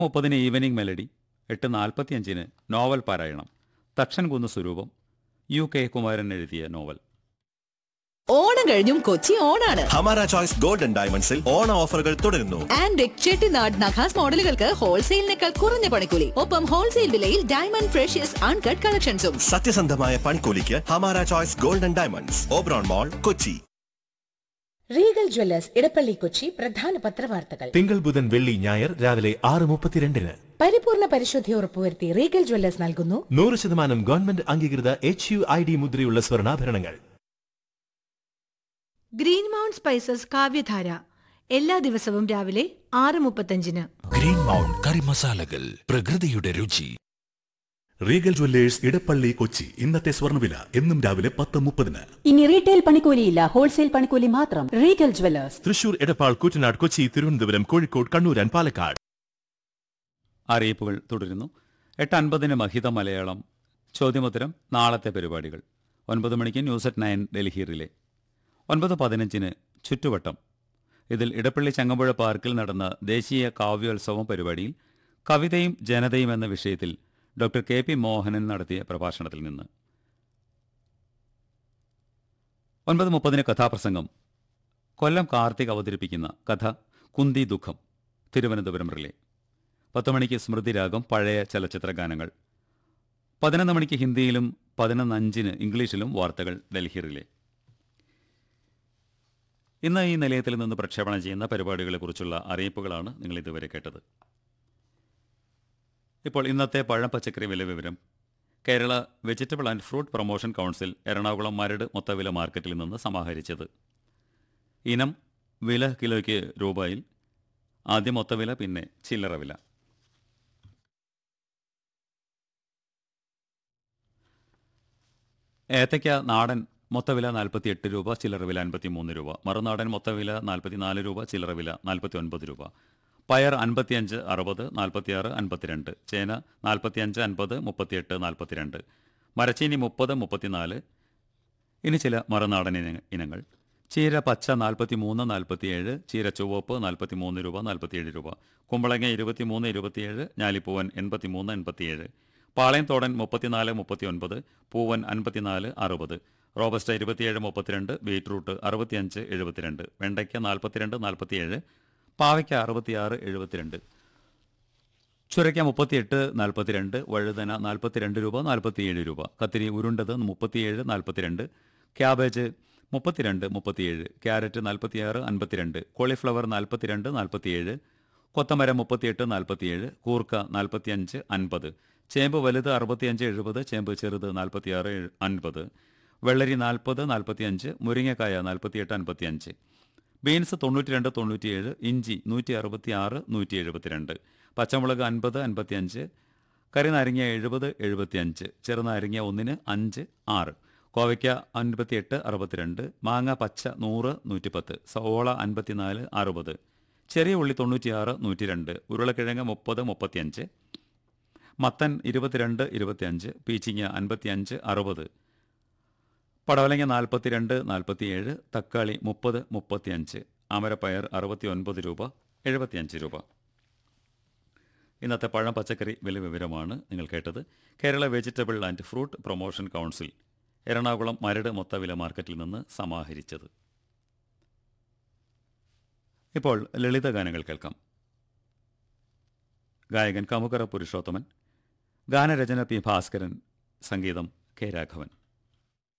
മുപ്പതിന് evening melody എട്ട് നാൽപ്പത്തിയഞ്ചിന് നോവൽ പാരായണം തക്ഷൻ കുന്ന് സ്വരൂപം യു കെ കുമാരൻ എഴുതിയ നോവൽ ഓണം കഴിഞ്ഞും കൊച്ചി ഓണാണ് ഹമാര ചോയ്സ് ഗോൾഡൻ ഡയമണ്ട്സിൽ ഓണ ഓഫറുകൾ തുടരുന്നു ആൻഡ് ചെട്ടിനാട് നഖാസ് മോഡലുകൾക്ക് ഹോൾസെയിലിനേക്കാൾ കുറഞ്ഞ പണിക്കൂലി ഒപ്പം ഹോൾസെയിൽ വിലയിൽ ഡയമണ്ട് ഫ്രഷ്യസ് അൺകട്ട് കളക്ഷൻസും സത്യസന്ധമായ പണിക്കൂലിക്ക് Hamara choice golden diamonds Oberon mall Kochi Regal jewellers Edappally Kochi പ്രധാന പത്രവാർത്തകൾ തിങ്കൾ ബുധൻ വെള്ളി ഞായർ രാവിലെ ആറ് മുപ്പത്തിരണ്ടിന് പരിപൂർണ പരിശുദ്ധി ഉറപ്പുവരുത്തി റീഗൽ ജ്വല്ലേഴ്സ് നൽകുന്നു നൂറ് ശതമാനം ഗവൺമെന്റ് അംഗീകൃത എച്ച് യു ഐ ഡി മുദ്രയുള്ള സ്വർണ്ണാഭരണങ്ങൾ ഗ്രീൻ മൗണ്ട് സ്പൈസസ് കാവ്യധാര എല്ലാ ദിവസവും രാവിലെ ആറ് മുപ്പത്തഞ്ചിന് ഗ്രീൻ മൗണ്ട് കറി മസാലകൾ പ്രകൃതിയുടെ രുചി റീഗൽ ജ്വല്ലേഴ്സ് ഇടപ്പള്ളി കൊച്ചി ഇന്നത്തെ സ്വർണ്ണവില എന്നും രാവിലെ പത്ത് മുപ്പതിന് ഇനി റീറ്റെയിൽ പണിക്കൂലിയില്ല ഹോൾസെയിൽ പണിക്കൂലി മാത്രം Regal jewellers Thrissur Edappal Koottanad Kochi Thiruvananthapuram Kozhikode Kannur and Palakkad അറിയിപ്പുകൾ തുടരുന്നു എട്ട് അൻപതിന് മഹിത മലയാളം ചോദ്യോത്തരം നാളത്തെ പരിപാടികൾ ഒൻപത് മണിക്ക് news at nine Delhi relay ഒൻപത് പതിനഞ്ചിന് ചുറ്റുവട്ടം ഇതിൽ ഇടപ്പള്ളി ചങ്ങമ്പുഴ പാർക്കിൽ നടന്ന ദേശീയ കാവ്യോത്സവം പരിപാടിയിൽ കവിതയും ജനതയും എന്ന വിഷയത്തിൽ ഡോക്ടർ കെ പി മോഹനൻ നടത്തിയ പ്രഭാഷണത്തിൽ നിന്ന് ഒൻപത് മുപ്പതിന് കഥാപ്രസംഗം കൊല്ലം കാർത്തിക് അവതരിപ്പിക്കുന്ന കഥ കുന്തി ദുഃഖം തിരുവനന്തപുരം റിലേ പത്ത് മണിക്ക് സ്മൃതിരാഗം പഴയ ചലച്ചിത്ര ഗാനങ്ങൾ പതിനൊന്ന് മണിക്ക് ഹിന്ദിയിലും പതിനൊന്ന് അഞ്ചിന് ഇംഗ്ലീഷിലും വാർത്തകൾ ഡൽഹി റിലേ ഇന്ന് ഈ നിലയത്തിൽ നിന്ന് പ്രക്ഷേപണം ചെയ്യുന്ന പരിപാടികളെക്കുറിച്ചുള്ള അറിയിപ്പുകളാണ് നിങ്ങൾ ഇതുവരെ കേട്ടത് ഇപ്പോൾ ഇന്നത്തെ പഴം പച്ചക്കറി വില വിവരം Kerala vegetable and fruit promotion council Ernakulam Maradu മൊത്തവില മാർക്കറ്റിൽ നിന്ന് സമാഹരിച്ചത് ഇനം വില കിലോയ്ക്ക് രൂപയിൽ ആദ്യം മൊത്തവില പിന്നെ ചില്ലറ വില ഏത്തയ്ക്ക നാടൻ മൊത്തവില നാൽപ്പത്തി എട്ട് രൂപ ചില്ലറ വില അൻപത്തി മൂന്ന് രൂപ മറുനാടൻ മൊത്തവില നാൽപ്പത്തി നാല് രൂപ ചില്ലറ വില നാൽപ്പത്തി ഒൻപത് രൂപ പയർ അൻപത്തിയഞ്ച് അറുപത് നാൽപ്പത്തിയാറ് അൻപത്തിരണ്ട് ചേന നാൽപ്പത്തിയഞ്ച് അൻപത് മുപ്പത്തിയെട്ട് നാൽപ്പത്തിരണ്ട് മരച്ചീനി മുപ്പത് മുപ്പത്തിനാല് ഇനി ചില മറുനാടൻ ഇന- ഇനങ്ങൾ ചീര പച്ച നാൽപ്പത്തി മൂന്ന് നാൽപ്പത്തിയേഴ് ചീര ചുവപ്പ് നാൽപ്പത്തി മൂന്ന് രൂപ നാൽപ്പത്തിയേഴ് രൂപ കുമ്പളങ്ങ ഇരുപത്തിമൂന്ന് ഇരുപത്തിയേഴ് ഞാലിപ്പൂവൻ എൺപത്തിമൂന്ന് എൺപത്തിയേഴ് പാളയംതോടൻ മുപ്പത്തിനാല് മുപ്പത്തിയൊൻപത് പൂവൻ അൻപത്തിനാല് അറുപത് റോബസ്റ്റ ഇരുപത്തിയേഴ് മുപ്പത്തിരണ്ട് ബീറ്റ്റൂട്ട് അറുപത്തിയഞ്ച് എഴുപത്തിരണ്ട് വെണ്ടയ്ക്ക നാൽപ്പത്തിരണ്ട് നാൽപ്പത്തിയേഴ് പാവയ്ക്ക അറുപത്തിയാറ് എഴുപത്തിരണ്ട് ചുരയ്ക്ക മുപ്പത്തിയെട്ട് നാൽപ്പത്തിരണ്ട് വഴുതന നാൽപ്പത്തിരണ്ട് രൂപ നാൽപ്പത്തിയേഴ് രൂപ കത്തിരി ഉരുണ്ടത് മുപ്പത്തിയേഴ് നാൽപ്പത്തിരണ്ട് ക്യാബേജ് മുപ്പത്തിരണ്ട് മുപ്പത്തിയേഴ് ക്യാരറ്റ് നാൽപ്പത്തിയാറ് അൻപത്തിരണ്ട് കോളിഫ്ലവർ നാൽപ്പത്തിരണ്ട് നാൽപ്പത്തിയേഴ് കൊത്തമരം മുപ്പത്തിയെട്ട് നാൽപ്പത്തിയേഴ് കൂർക്ക നാൽപ്പത്തിയഞ്ച് അൻപത് ചേമ്പ് വലുത് അറുപത്തിയഞ്ച് എഴുപത് ചേമ്പ് ചെറുത് നാൽപ്പത്തിയാറ് എഴ്- അൻപത് വെള്ളരി നാൽപ്പത് നാൽപ്പത്തിയഞ്ച് മുരിങ്ങക്കായ നാൽപ്പത്തിയെട്ട് അൻപത്തിയഞ്ച് ബീൻസ് തൊണ്ണൂറ്റി രണ്ട് തൊണ്ണൂറ്റിയേഴ് ഇഞ്ചി നൂറ്റി അറുപത്തി ആറ് നൂറ്റി എഴുപത്തിരണ്ട് പച്ചമുളക് അൻപത് അൻപത്തിയഞ്ച് കറിനാരങ്ങ എഴുപത് എഴുപത്തിയഞ്ച് ചെറുനാരങ്ങ ഒന്നിന് അഞ്ച് ആറ് കോവയ്ക്ക അൻപത്തിയെട്ട് അറുപത്തിരണ്ട് മാങ്ങ പച്ച നൂറ് നൂറ്റിപ്പത്ത് സവോള അൻപത്തിനാല് അറുപത് ചെറിയ ഉള്ളി തൊണ്ണൂറ്റിയാറ് നൂറ്റി രണ്ട് ഉരുളക്കിഴങ്ങ് മുപ്പത് മുപ്പത്തിയഞ്ച് മത്തൻ ഇരുപത്തിരണ്ട് ഇരുപത്തിയഞ്ച് പീച്ചിങ്ങ അൻപത്തിയഞ്ച് അറുപത് പടവലങ്ങ നാൽപ്പത്തിരണ്ട് നാൽപ്പത്തിയേഴ് തക്കാളി മുപ്പത് മുപ്പത്തിയഞ്ച് അമരപ്പയർ അറുപത്തി ഒൻപത് രൂപ എഴുപത്തിയഞ്ച് രൂപ ഇന്നത്തെ പഴം പച്ചക്കറി വില വിവരമാണ് നിങ്ങൾ കേട്ടത് Kerala vegetable and fruit promotion council Ernakulam Maradu മൊത്തവില മാർക്കറ്റിൽ നിന്ന് സമാഹരിച്ചത് ഇപ്പോൾ ലളിത ഗാനങ്ങൾ കേൾക്കാം ഗായകൻ കമുകറ പുരുഷോത്തമൻ ഗാനരചന പി ഭാസ്കരൻ സംഗീതം കെ രാഘവൻ